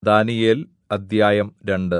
ദാനീയേൽ അദ്ധ്യായം രണ്ട്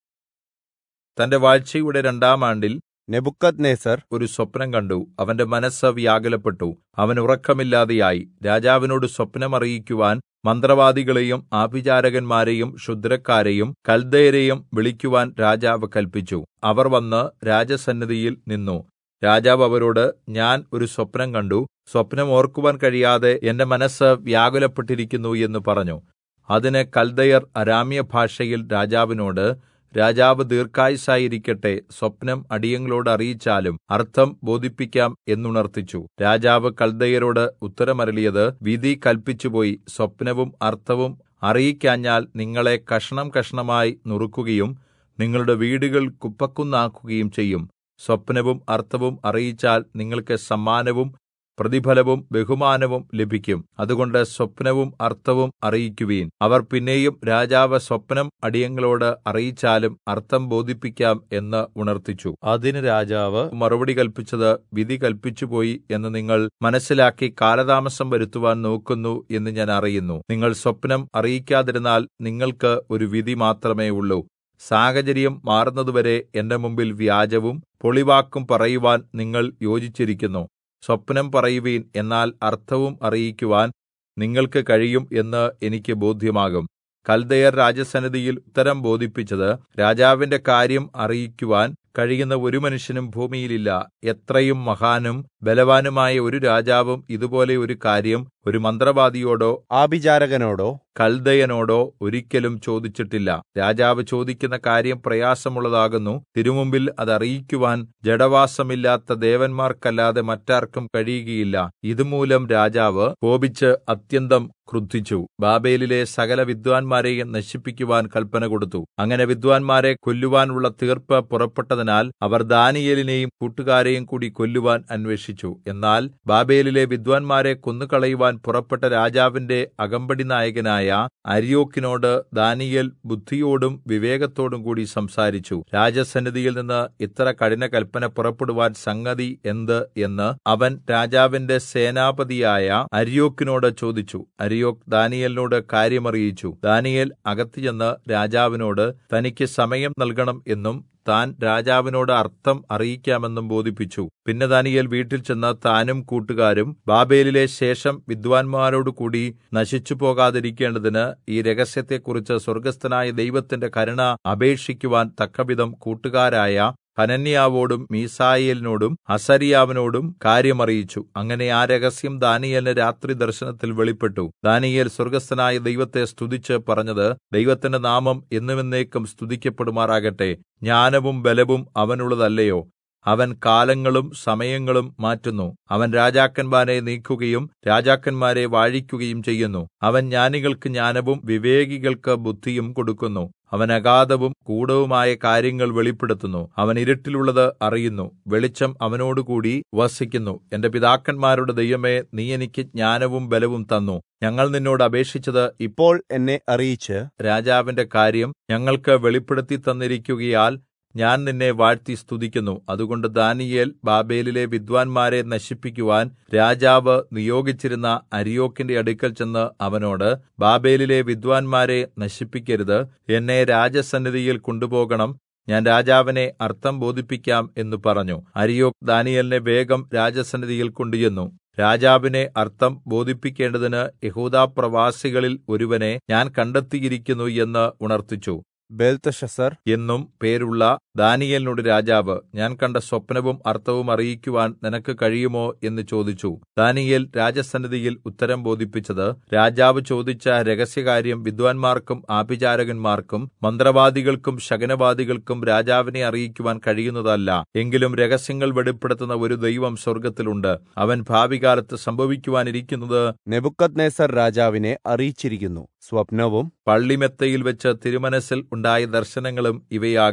തന്റെ വാഴ്ചയുടെ രണ്ടാം ആണ്ടിൽ നെബൂഖദ്നേസർ ഒരു സ്വപ്നം കണ്ടു അവന്റെ മനസ്സ് വ്യാകുലപ്പെട്ടു അവൻ ഉറക്കമില്ലാതെയായി രാജാവിനോട് സ്വപ്നം അറിയിക്കുവാൻ മന്ത്രവാദികളെയും ആഭിചാരകന്മാരെയും ക്ഷുദ്രക്കാരെയും കൽദയരെയും വിളിക്കുവാൻ രാജാവ് കല്പിച്ചു അവർ വന്ന് രാജസന്നിധിയിൽ നിന്നു രാജാവ് അവരോട് ഞാൻ ഒരു സ്വപ്നം കണ്ടു സ്വപ്നം ഓർക്കുവാൻ കഴിയാതെ എന്റെ മനസ്സ് വ്യാകുലപ്പെട്ടിരിക്കുന്നു എന്ന് പറഞ്ഞു അതിന് കൽദയർ അരാമ്യ ഭാഷയിൽ രാജാവിനോട് രാജാവ് ദീർഘായുസായിരിക്കട്ടെ സ്വപ്നം അടിയങ്ങളോട് അറിയിച്ചാലും അർത്ഥം ബോധിപ്പിക്കാം എന്നുണർത്തിച്ചു രാജാവ് കൽദയരോട് ഉത്തരമരളിയത് വിധി കൽപ്പിച്ചുപോയി സ്വപ്നവും അർത്ഥവും അറിയിക്കാഞ്ഞാൽ നിങ്ങളെ കഷണം കഷണമായി നുറുക്കുകയും നിങ്ങളുടെ വീടുകൾ കുപ്പക്കുന്നാക്കുകയും ചെയ്യും സ്വപ്നവും അർത്ഥവും അറിയിച്ചാൽ നിങ്ങൾക്ക് സമ്മാനവും പ്രതിഫലവും ബഹുമാനവും ലഭിക്കും അതുകൊണ്ട് സ്വപ്നവും അർത്ഥവും അറിയിക്കുവീൻ അവർ പിന്നെയും രാജാവ് സ്വപ്നം അടിയങ്ങളോട് അറിയിച്ചാലും അർത്ഥം ബോധിപ്പിക്കാം എന്ന് ഉണർത്തിച്ചു അതിന് രാജാവ് മറുപടി കൽപ്പിച്ചത് വിധി കൽപ്പിച്ചുപോയി എന്ന് നിങ്ങൾ മനസ്സിലാക്കി കാലതാമസം വരുത്തുവാൻ നോക്കുന്നു എന്ന് ഞാൻ അറിയുന്നു നിങ്ങൾ സ്വപ്നം അറിയിക്കാതിരുന്നാൽ നിങ്ങൾക്ക് ഒരു വിധി മാത്രമേ ഉള്ളൂ സാഹചര്യം മാറുന്നതുവരെ എന്റെ മുമ്പിൽ വ്യാജവും പൊളിവാക്കും പറയുവാൻ നിങ്ങൾ യോജിച്ചിരിക്കുന്നു സ്വപ്നം പറയുവീൻ എന്നാൽ അർത്ഥവും അറിയിക്കുവാൻ നിങ്ങൾക്ക് കഴിയും എന്ന് എനിക്ക് ബോധ്യമാകും കൽദയർ രാജസന്നിധിയിൽ ഉത്തരം ബോധിപ്പിച്ചത് രാജാവിന്റെ കാര്യം അറിയിക്കുവാൻ കഴിയുന്ന ഒരു മനുഷ്യനും ഭൂമിയിലില്ല എത്രയും മഹാനും ബലവാനുമായ ഒരു രാജാവും ഇതുപോലെ ഒരു കാര്യം ഒരു മന്ത്രവാദിയോടോ ആഭിചാരകനോടോ കൽദയനോടോ ഒരിക്കലും ചോദിച്ചിട്ടില്ല രാജാവ് ചോദിക്കുന്ന കാര്യം പ്രയാസമുള്ളതാകുന്നു തിരുമുമ്പിൽ അത് അറിയിക്കുവാൻ ജഡവാസമില്ലാത്ത ദേവന്മാർക്കല്ലാതെ മറ്റാർക്കും കഴിയുകയില്ല ഇതുമൂലം രാജാവ് കോപിച്ച് അത്യന്തം ക്രുദ്ധിച്ചു ബാബേലിലെ സകല വിദ്വാൻമാരെയും നശിപ്പിക്കുവാൻ കൽപ്പന കൊടുത്തു അങ്ങനെ വിദ്വാൻമാരെ കൊല്ലുവാനുള്ള തീർപ്പ് പുറപ്പെട്ടതിനാൽ അവർ ദാനിയേലിനെയും കൂട്ടുകാരെയും കൂടി കൊല്ലുവാൻ അന്വേഷിച്ചു എന്നാൽ ബാബേലിലെ വിദ്വാൻമാരെ കൊന്നുകളയുവാൻ പുറപ്പെട്ട രാജാവിന്റെ അകമ്പടി നായകനായ അര്യോക്കിനോട് ദാനിയേൽ ബുദ്ധിയോടും വിവേകത്തോടും കൂടി സംസാരിച്ചു രാജസന്നിധിയിൽ നിന്ന് ഇത്ര കഠിന കൽപ്പന പുറപ്പെടുവാൻ സംഗതി എന്ത് എന്ന് അവൻ രാജാവിന്റെ സേനാപതിയായ അര്യോക്കിനോട് ചോദിച്ചു അരിയോക് ദാനിയേലിനോട് കാര്യമറിയിച്ചു ദാനിയേൽ അകത്ത് ചെന്ന് രാജാവിനോട് തനിക്ക് സമയം നൽകണം എന്നും താൻ രാജാവിനോട് അർത്ഥം അറിയിക്കാമെന്നും ബോധിപ്പിച്ചു പിന്നെ ദാനിയേൽ വീട്ടിൽ ചെന്ന് താനും കൂട്ടുകാരും ബാബേലിലെ ശേഷം വിദ്വാൻമാരോടുകൂടി നശിച്ചു പോകാതിരിക്കേണ്ടതിന് ഈ രഹസ്യത്തെക്കുറിച്ച് സ്വർഗസ്ഥനായ ദൈവത്തിന്റെ കരുണ അപേക്ഷിക്കുവാൻ തക്കവിധം കൂട്ടുകാരായ ഹനന്യാവോടും മീസായേലിനോടും അസരിയാവിനോടും കാര്യമറിയിച്ചു അങ്ങനെ ആ രഹസ്യം ദാനിയേലിന് രാത്രി ദർശനത്തിൽ വെളിപ്പെട്ടു ദാനിയേൽ സ്വർഗസ്ഥനായ ദൈവത്തെ സ്തുതിച്ച് പറഞ്ഞത് ദൈവത്തിന്റെ നാമം എന്നുമെന്നേക്കും സ്തുതിക്കപ്പെടുമാറാകട്ടെ ജ്ഞാനവും ബലവും അവനുള്ളതല്ലയോ അവൻ കാലങ്ങളും സമയങ്ങളും മാറ്റുന്നു അവൻ രാജാക്കന്മാരെ നീക്കുകയും രാജാക്കന്മാരെ വാഴിക്കുകയും ചെയ്യുന്നു അവൻ ജ്ഞാനികൾക്ക് ജ്ഞാനവും വിവേകികൾക്ക് ബുദ്ധിയും കൊടുക്കുന്നു അവൻ അഗാധവും ഗൂഢവുമായ കാര്യങ്ങൾ വെളിപ്പെടുത്തുന്നു അവൻ ഇരുട്ടിലുള്ളത് അറിയുന്നു വെളിച്ചം അവനോടുകൂടി വസിക്കുന്നു എന്റെ പിതാക്കന്മാരുടെ ദൈവമേ നീ എനിക്ക് ജ്ഞാനവും ബലവും തന്നു ഞങ്ങൾ നിന്നോട് അപേക്ഷിച്ചത് ഇപ്പോൾ എന്നെ അറിയിച്ച് രാജാവിന്റെ കാര്യം ഞങ്ങൾക്ക് വെളിപ്പെടുത്തി തന്നിരിക്കുകയാൽ ഞാൻ നിന്നെ വാഴ്ത്തി സ്തുതിക്കുന്നു അതുകൊണ്ട് ദാനിയേൽ ബാബേലിലെ വിദ്വാൻമാരെ നശിപ്പിക്കുവാൻ രാജാവ് നിയോഗിച്ചിരുന്ന അരിയോക്കിന്റെ അടുക്കൽ ചെന്ന് അവനോട് ബാബേലിലെ വിദ്വാൻമാരെ നശിപ്പിക്കരുത് എന്നെ രാജസന്നിധിയിൽ കൊണ്ടുപോകണം ഞാൻ രാജാവിനെ അർത്ഥം ബോധിപ്പിക്കാം എന്ന് പറഞ്ഞു അരിയോക് ദാനിയേലിനെ വേഗം രാജസന്നിധിയിൽ കൊണ്ടുചെന്നു രാജാവിനെ അർത്ഥം ബോധിപ്പിക്കേണ്ടതിന് യഹൂദാ പ്രവാസികളിൽ ഒരുവനെ ഞാൻ കണ്ടെത്തിയിരിക്കുന്നു എന്ന് ഉണർത്തിച്ചു ബേൽത്തഷസർ എന്നും പേരുള്ള ദാനിയേലിനോട് രാജാവ് ഞാൻ കണ്ട സ്വപ്നവും അർത്ഥവും അറിയിക്കുവാൻ നിനക്ക് കഴിയുമോ എന്ന് ചോദിച്ചു ദാനിയേൽ രാജസന്നിധിയിൽ ഉത്തരം ബോധിപ്പിച്ചത് രാജാവ് ചോദിച്ച രഹസ്യകാര്യം വിദ്വാൻമാർക്കും ആഭിചാരകന്മാർക്കും മന്ത്രവാദികൾക്കും ശകനവാദികൾക്കും രാജാവിനെ അറിയിക്കുവാൻ കഴിയുന്നതല്ല എങ്കിലും രഹസ്യങ്ങൾ വെളിപ്പെടുത്തുന്ന ഒരു ദൈവം സ്വർഗ്ഗത്തിലുണ്ട് അവൻ ഭാവികാലത്ത് സംഭവിക്കുവാനിരിക്കുന്നത് നെബുക്കദ്നേസർ രാജാവിനെ അറിയിച്ചിരിക്കുന്നു സ്വപ്നവും പള്ളിമെത്തയിൽ വെച്ച് തിരുമനസ്സിൽ ഉണ്ടായ ദർശനങ്ങളും ഇവയാകുന്നു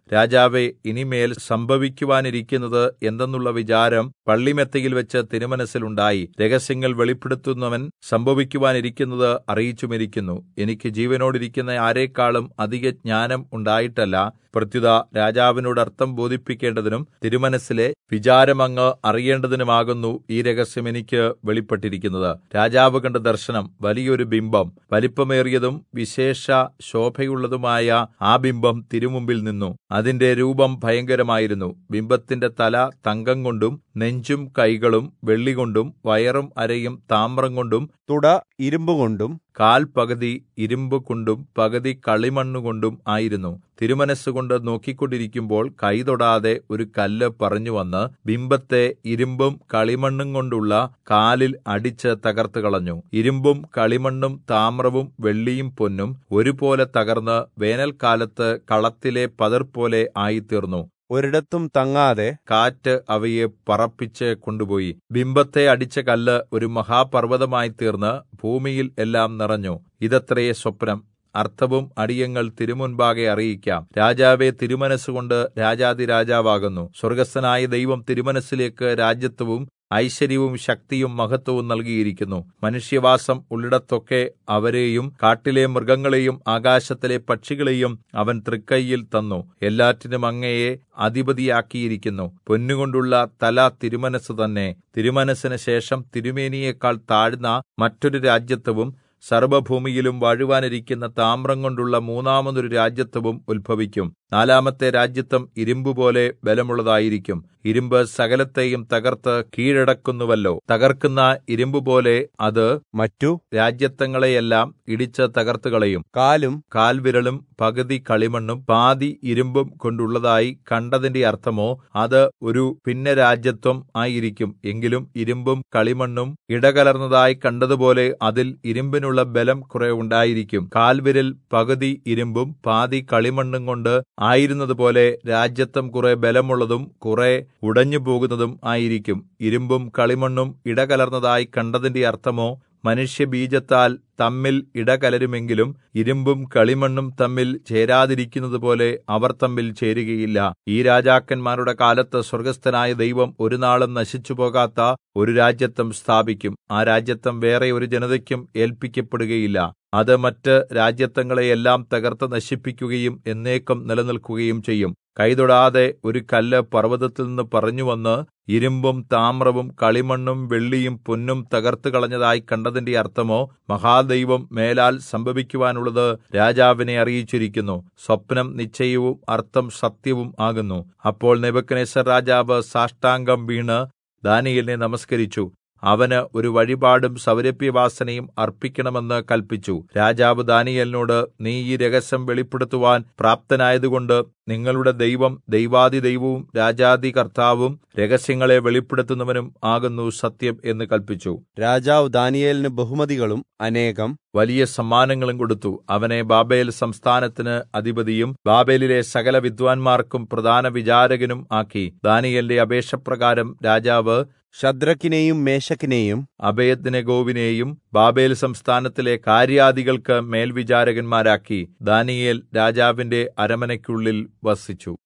രാജാവേ ഇനിമേൽ സംഭവിക്കുവാനിരിക്കുന്നത് എന്തെന്നുള്ള വിചാരം പള്ളിമെത്തയിൽ വെച്ച് തിരുമനസ്സിലുണ്ടായി രഹസ്യങ്ങൾ വെളിപ്പെടുത്തുന്നവൻ സംഭവിക്കുവാനിരിക്കുന്നത് അറിയിച്ചുമിരിക്കുന്നു എനിക്ക് ജീവനോടിരിക്കുന്ന ആരെക്കാളും അധിക ജ്ഞാനം ഉണ്ടായിട്ടല്ല പ്രത്യുത രാജാവിനോട് അർത്ഥം ബോധിപ്പിക്കേണ്ടതിനും തിരുമനസ്സിലെ വിചാരം അങ്ങ് അറിയേണ്ടതിനുമാകുന്നു ഈ രഹസ്യം എനിക്ക് വെളിപ്പെട്ടിരിക്കുന്നത് രാജാവ് കണ്ട ദർശനം വലിയൊരു ബിംബം വലിപ്പമേറിയതും വിശേഷ ശോഭയുള്ളതുമായ ആ ബിംബം തിരുമുമ്പിൽ നിന്നു അതിന്റെ രൂപം ഭയങ്കരമായിരുന്നു ബിംബത്തിന്റെ തല തങ്കം കൊണ്ടും നെഞ്ചും കൈകളും വെള്ളികൊണ്ടും വയറും അരയും താമ്രം കൊണ്ടും തുട ഇരുമ്പുകൊണ്ടും കാൽ പകുതി ഇരുമ്പ് കൊണ്ടും പകുതി കളിമണ്ണുകൊണ്ടും ആയിരുന്നു തിരുമനസ്സുകൊണ്ട് നോക്കിക്കൊണ്ടിരിക്കുമ്പോൾ കൈതൊടാതെ ഒരു കല്ല് പറഞ്ഞുവന്ന് ബിംബത്തെ ഇരുമ്പും കളിമണ്ണും കൊണ്ടുള്ള കാലിൽ അടിച്ച് തകർത്ത് കളഞ്ഞു ഇരുമ്പും കളിമണ്ണും താമ്രവും വെള്ളിയും പൊന്നും ഒരുപോലെ തകർന്ന് വേനൽക്കാലത്ത് കളത്തിലെ പതിർ പോലെ ആയിത്തീർന്നു ഒരിടത്തും തങ്ങാതെ കാറ്റ് അവയെ പറപ്പിച്ച് കൊണ്ടുപോയി ബിംബത്തെ അടിച്ച കല്ല് ഒരു മഹാപർവ്വതമായി തീർന്ന് ഭൂമിയിൽ എല്ലാം നിറഞ്ഞു ഇതത്രേ സ്വപ്നം അർത്ഥവും അടിയങ്ങൾ തിരുമുൻപാകെ അറിയിക്കാം രാജാവെ തിരുമനസ്സുകൊണ്ട് രാജാതിരാജാവാകുന്നു സ്വർഗസ്ഥനായ ദൈവം തിരുമനസ്സിലേക്ക് രാജ്യത്വവും ഐശ്വര്യവും ശക്തിയും മഹത്വവും നൽകിയിരിക്കുന്നു മനുഷ്യവാസം ഉള്ളിടത്തൊക്കെ അവരെയും കാട്ടിലെ മൃഗങ്ങളെയും ആകാശത്തിലെ പക്ഷികളെയും അവൻ തൃക്കൈയിൽ തന്നു എല്ലാറ്റിനും അങ്ങയെ അധിപതിയാക്കിയിരിക്കുന്നു പൊന്നുകൊണ്ടുള്ള തല തിരുമനസ് തന്നെ തിരുമനസ്സിന് ശേഷം തിരുമേനിയേക്കാൾ താഴ്ന്ന മറ്റൊരു രാജ്യത്വവും സർവ്വഭൂമിയിലും വാഴുവാനിരിക്കുന്ന താമ്രം കൊണ്ടുള്ള മൂന്നാമതൊരു രാജ്യത്വവും ഉത്ഭവിക്കും നാലാമത്തെ രാജ്യത്വം ഇരുമ്പുപോലെ ബലമുള്ളതായിരിക്കും ഇരുമ്പ് സകലത്തെയും തകർത്ത് കീഴടക്കുന്നുവല്ലോ തകർക്കുന്ന ഇരുമ്പുപോലെ അത് മറ്റു രാജ്യത്വങ്ങളെയെല്ലാം ഇടിച്ച് തകർത്തുകളയും കാലും കാൽവിരലും പകുതി കളിമണ്ണും പാതി ഇരുമ്പും കൊണ്ടുള്ളതായി കണ്ടതിന്റെ അർത്ഥമോ അത് ഒരു ഭിന്ന രാജ്യത്വം ആയിരിക്കും എങ്കിലും ഇരുമ്പും കളിമണ്ണും ഇടകലർന്നതായി കണ്ടതുപോലെ അതിൽ ഇരുമ്പിനുള്ള ബലം കുറെ ഉണ്ടായിരിക്കും കാൽവിരൽ പകുതി ഇരുമ്പും പാതി കളിമണ്ണും കൊണ്ട് ആയിരുന്നതുപോലെ രാജ്യത്വം കുറെ ബലമുള്ളതും കുറെ ഉടഞ്ഞു പോകുന്നതും ആയിരിക്കും ഇരുമ്പും കളിമണ്ണും ഇടകലർന്നതായി കണ്ടതിന്റെ അർത്ഥമോ മനുഷ്യബീജത്താൽ തമ്മിൽ ഇടകലരുമെങ്കിലും ഇരുമ്പും കളിമണ്ണും തമ്മിൽ ചേരാതിരിക്കുന്നതുപോലെ അവർ തമ്മിൽ ചേരുകയില്ല ഈ രാജാക്കന്മാരുടെ കാലത്ത് സ്വർഗസ്ഥനായ ദൈവം ഒരു നാളും നശിച്ചുപോകാത്ത ഒരു രാജ്യത്വം സ്ഥാപിക്കും ആ രാജ്യത്വം വേറെ ഒരു ജനതയ്ക്കും ഏൽപ്പിക്കപ്പെടുകയില്ല അത് മറ്റ് രാജ്യത്വങ്ങളെയെല്ലാം തകർത്ത് നശിപ്പിക്കുകയും എന്നേക്കും നിലനിൽക്കുകയും ചെയ്യും കൈതൊടാതെ ഒരു കല്ല് പർവ്വതത്തിൽ നിന്ന് പറഞ്ഞുവന്ന് ഇരുമ്പും താമ്രവും കളിമണ്ണും വെള്ളിയും പൊന്നും തകർത്ത് കളഞ്ഞതായി കണ്ടതിന്റെ അർത്ഥമോ മഹാദൈവം മേലാൽ സംഭവിക്കുവാനുള്ളത് രാജാവിനെ അറിയിച്ചിരിക്കുന്നു സ്വപ്നം നിശ്ചയവും അർത്ഥം സത്യവും ആകുന്നു അപ്പോൾ നെബക്കനേസർ രാജാവ് സാഷ്ടാംഗം വീണ് ദാനിയേലിനെ നമസ്കരിച്ചു അവന് ഒരു വഴിപാടും സൗരഭ്യവാസനയും അർപ്പിക്കണമെന്ന് കൽപ്പിച്ചു രാജാവ് ദാനിയേലിനോട് നീ ഈ രഹസ്യം വെളിപ്പെടുത്തുവാൻ പ്രാപ്തനായതുകൊണ്ട് നിങ്ങളുടെ ദൈവം ദൈവാദി ദൈവവും രാജാദി കർത്താവും രഹസ്യങ്ങളെ വെളിപ്പെടുത്തുന്നവനും ആകുന്നു സത്യം എന്ന് കൽപ്പിച്ചു രാജാവ് ദാനിയേലിന് ബഹുമതികളും അനേകം വലിയ സമ്മാനങ്ങളും കൊടുത്തു അവനെ ബാബേൽ സംസ്ഥാനത്തിന് അധിപതിയും ബാബേലിലെ സകല വിദ്വാൻമാർക്കും പ്രധാന വിചാരകനും ആക്കി ദാനിയലിന്റെ അപേക്ഷപ്രകാരം രാജാവ് ശദ്രക്കിനെയും മേശക്കിനെയും അഭയദ്നെഗോവിനെയും ബാബേൽ സംസ്ഥാനത്തിലെ കാര്യാദികൾക്ക് മേൽവിചാരകന്മാരാക്കി ദാനിയേൽ രാജാവിന്റെ അരമനയ്ക്കുള്ളിൽ വസിച്ചു